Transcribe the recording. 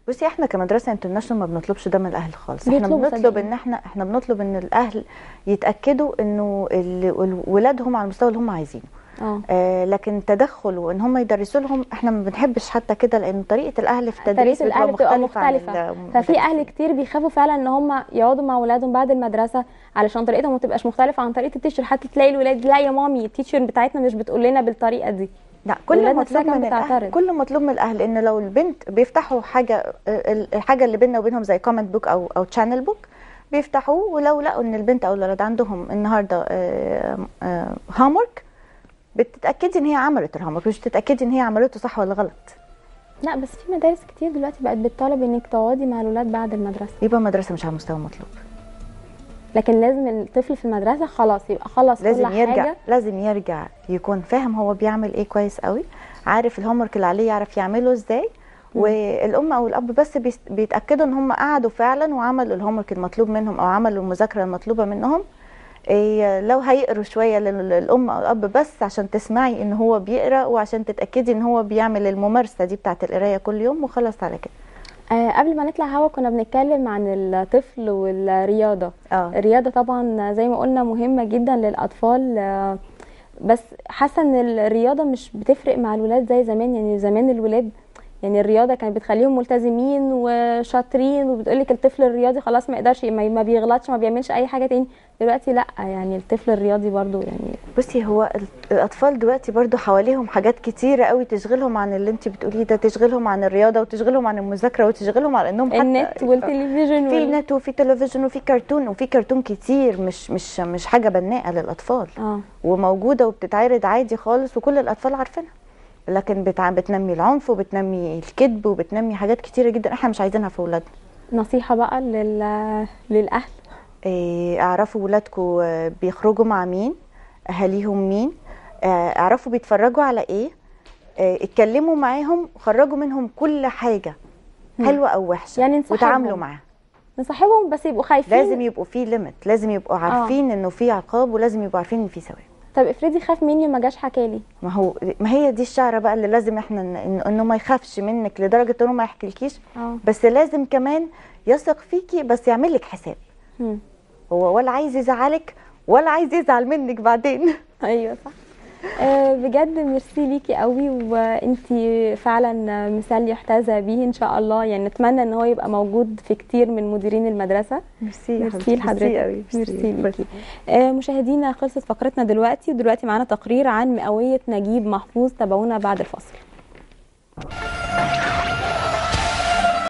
بصي احنا كمدرسه انترناشونال ما بنطلبش ده من الاهل خالص احنا بيطلبوا بنطلب صدقني. ان احنا احنا بنطلب ان الاهل يتاكدوا انه ال- ولادهم على المستوى اللي هم عايزينه اه آه لكن تدخل وان هم يدرسوا لهم احنا ما بنحبش حتى كده لان طريقه الاهل في التدريس طريقه الاهل بتبقى عن مختلفه المدرسين. ففي اهل كتير بيخافوا فعلا ان هم يقعدوا مع اولادهم بعد المدرسه علشان طريقتهم ما تبقاش مختلفه عن طريقه التيشر حتى تلاقي الولاد لا يا مامي التيشر بتاعتنا مش بتقول لنا بالطريقه دي لا كل الولاد نفسها مطلوب كانت من الاهل بتعترض. كل مطلوب من الاهل ان لو البنت بيفتحوا حاجه ال- الحاجه اللي بيننا وبينهم زي كومنت بوك او او تشانل بوك بيفتحوه ولو لقوا ان البنت او الولد عندهم النهارده هامورك بتتاكدي ان هي عملت الهامورك مش بتتاكدي ان هي عملته صح ولا غلط لا بس في مدارس كتير دلوقتي بقت بتطالب انك تقعدي مع الولاد بعد المدرسه يبقى المدرسه مش على المستوى المطلوب لكن لازم الطفل في المدرسه خلاص يبقى خلص لازم كل يرجع حاجه لازم يرجع يكون فاهم هو بيعمل ايه كويس قوي عارف الهومورك اللي عليه يعرف يعمله ازاي والام او الاب بس بيس- بيتاكدوا ان هم قعدوا فعلا وعملوا الهومورك المطلوب منهم او عملوا المذاكره المطلوبه منهم إيه لو هيقروا شويه لل- للام او الاب بس عشان تسمعي ان هو بيقرا وعشان تتاكدي ان هو بيعمل الممارسه دي بتاعه القرايه كل يوم وخلص على كده آه قبل ما نطلع هوا كنا بنتكلم عن الطفل والرياضه اه الرياضه طبعا زي ما قلنا مهمه جدا للاطفال آه، بس حاسه ان الرياضه مش بتفرق مع الولاد زي زمان يعني زمان الولاد يعني الرياضه كانت بتخليهم ملتزمين وشاطرين وبتقولك الطفل الرياضي خلاص ما يقدرش ما ما بيغلطش ما بيعملش اي حاجه تاني دلوقتي لا يعني الطفل الرياضي برضو يعني بصي هو ال- الاطفال دلوقتي برضو حواليهم حاجات كتيره قوي تشغلهم عن اللي انت بتقوليه ده تشغلهم عن الرياضه وتشغلهم عن المذاكره وتشغلهم عن انهم حتى النت والتلفزيون في وال... نت وفي تلفزيون وفي كرتون وفي كرتون كتير مش مش مش حاجه بناءه للاطفال اه وموجوده وبتتعرض عادي خالص وكل الاطفال عارفينها لكن بتع... بتنمي العنف وبتنمي الكذب وبتنمي حاجات كتيره جدا احنا مش عايزينها في اولادنا نصيحه بقى لل... للاهل إيه، اعرفوا ولادكم بيخرجوا مع مين اهاليهم مين آه، اعرفوا بيتفرجوا على ايه آه، اتكلموا معاهم خرجوا منهم كل حاجه حلوه او وحشه يعني نصاحبهم. وتعاملوا معاها نصاحبهم بس يبقوا خايفين لازم يبقوا في ليميت لازم يبقوا عارفين انه في عقاب ولازم يبقوا عارفين ان في ثواب طب افرضي خاف مني وما جاش حكالي ما هو ما هي دي الشعره بقى اللي لازم احنا ن- إن- انه ما يخافش منك لدرجه انه ما يحكيلكيش اه بس لازم كمان يثق فيكي بس يعمل لك حساب مم. هو ولا عايز يزعلك ولا عايز يزعل منك بعدين ايوه صح آه، بجد ميرسي ليكي قوي وانتي فعلا مثال يحتذى به ان شاء الله يعني نتمنى ان هو يبقى موجود في كتير من مديرين المدرسه ميرسي ميرسي لحضرتك ميرسي ليكي آه، مشاهدينا خلصت فقرتنا دلوقتي ودلوقتي معانا تقرير عن مئويه نجيب محفوظ تابعونا بعد الفاصل